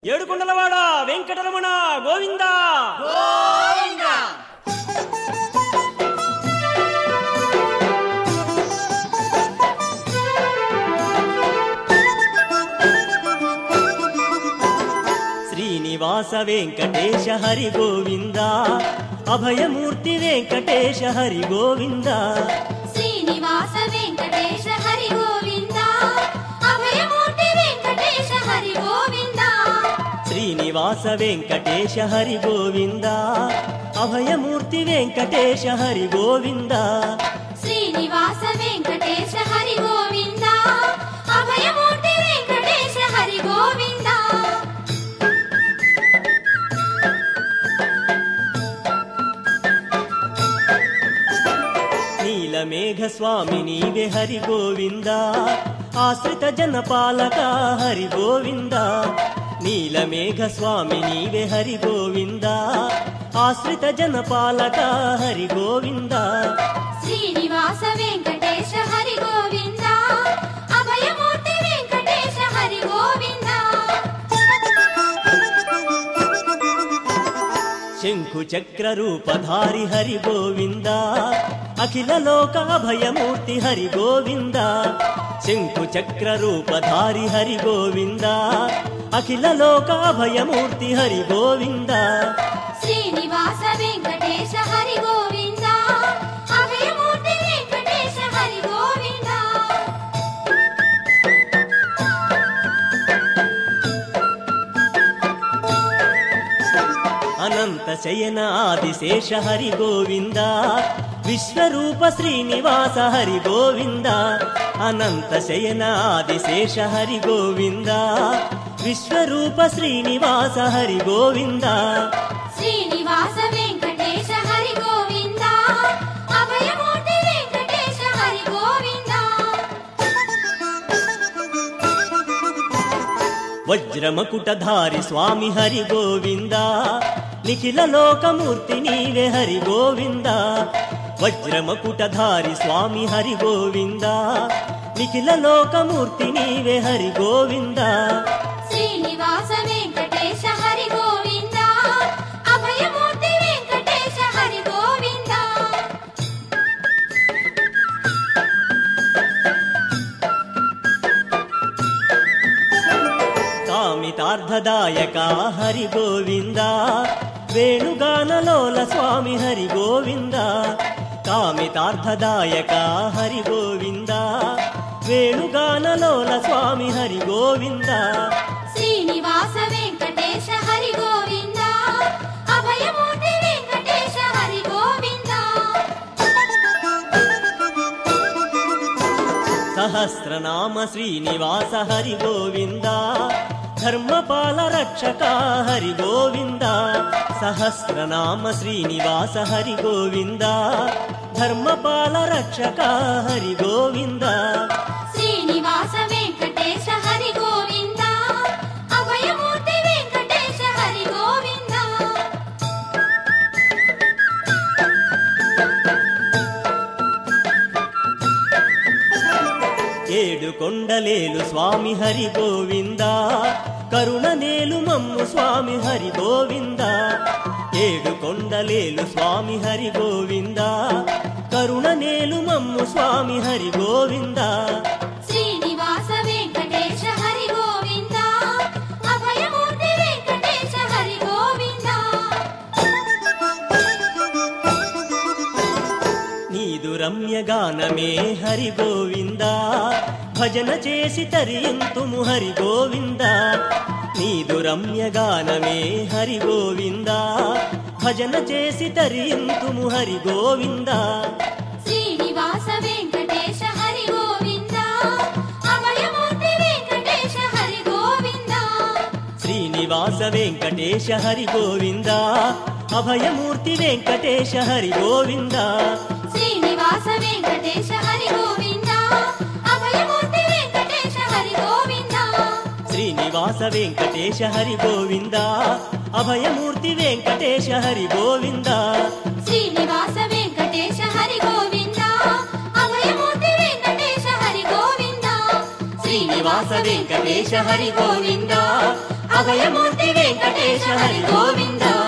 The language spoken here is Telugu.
ఏడుకొండలవాడ వెంకటరమణ గోవింద శ్రీనివాస వెంకటేశ హరి గోవింద అభయమూర్తి వెంకటేశ హరి గోవింద శ్రీనివాస వెంకటేశ హరి గోవింద అభయమూర్తి వెంకటేశ హరి గోవింద శ్రీనివాస వెంకటేశ హరి గోవింద అభయమూర్తి వెంకటేశ హరి గోవింద శ్రీనివాస వెంకటేశ హరి గోవింద అభయమూర్తి వెంకటేశ హరి గోవింద నీలమేఘ స్వామి నీవే హరి గోవింద ఆశ్రిత జనపాలక హరి గోవింద నీలమేఘ స్వామి నీవే హరి గోవింద ఆశ్రిత జనపాలక హరి గోవింద శ్రీనివాస వెంకటేశ హరి గోవింద అభయమూర్తి వెంకటేశ హరి గోవింద శంఖు చక్ర రూపధారి హరి గోవింద అఖిల లోక అభయమూర్తి హరి గోవింద శంఖు చక్ర రూపధారి హరి గోవింద అఖిల లోక అభయమూర్తి హరి గోవింద శ్రీనివాస వెంకటేశ హరి గోవింద అభయమూర్తి వెంకటేశ హరి గోవింద అనంత శయన ఆదిశేష హరి గోవింద విశ్వరూప శ్రీనివాస హరి గోవింద అనంత శయన ఆదిశేష హరి గోవింద విశ్వరూప శ్రీనివాస హరి గోవింద శ్రీనివాస వెంకటేశ హరి గోవింద అభయమూర్తి వెంకటేశ హరి గోవింద వజ్రమకుటధారి స్వామి హరి గోవింద నిఖిల లోకమూర్తి నీవే హరి గోవింద వజ్రమకుటధారి స్వామి హరి గోవింద నిఖిల లోకమూర్తి నీవే హరి గోవింద శ్రీనివాస వెంకటేశ హరి గోవింద అభయమూర్తి వెంకటేశ హరి గోవింద కామితార్థదాయక హరి గోవింద వేణుగానలోల స్వామి హరి గోవింద కామితార్థదాయక హరి గోవింద వేణుగానలోల స్వామి హరి గోవింద శ్రీనివాస వెంకటేశ హరి గోవింద అభయమూర్తి వెంకటేశ హరి గోవింద సహస్రనామ శ్రీనివాస హరి గోవింద ధర్మపాల రక్షక హరి గోవింద సహస్రనామ శ్రీనివాస హరి గోవింద ధర్మపాల రక్షక హరి గోవింద శ్రీనివాస వెంకటేశ హరి గోవింద అభయమూర్తి వెంకటేశ హరి గోవింద ఏడు కొండలేలు స్వామి హరి గోవింద కరుణ నేలు మమ్ము స్వామి హరి గోవింద ఏడు కొండలేలు స్వామి హరి గోవింద కరుణ నేలు మమ్ము స్వామి హరి గోవింద శ్రీనివాస వెంకటేశ హరి గోవింద అభయమూర్తి వెంకటేశ హరి గోవింద నీదు రమ్య గానమే హరి గోవింద భజన చేసి తరియంతుము హరి గోవింద నీదు రమ్య గానమే హరి గోవింద భజన చేసి తరియంతుము హరి గోవింద శ్రీనివాస వెంకటేశ హరి గోవింద అభయమూర్తి వెంకటేశ హరి గోవింద శ్రీనివాస వెంకటేశ హరి గోవింద అభయమూర్తి వెంకటేశ హరి గోవింద శ్రీనివాస వెంకటేశ హరి గోవింద అభయమూర్తి వెంకటేశ హరి గోవింద శ్రీనివాస వెంకటేశ హరి గోవింద అభయమూర్తి వెంకటేశ హరి గోవింద శ్రీనివాస వెంకటేశ హరి గోవింద అభయమూర్తి వెంకటేశ హరి గోవింద శ్రీనివాస వెంకటేశ హరి గోవింద అభయమూర్తి వెంకటేశ హరి గోవింద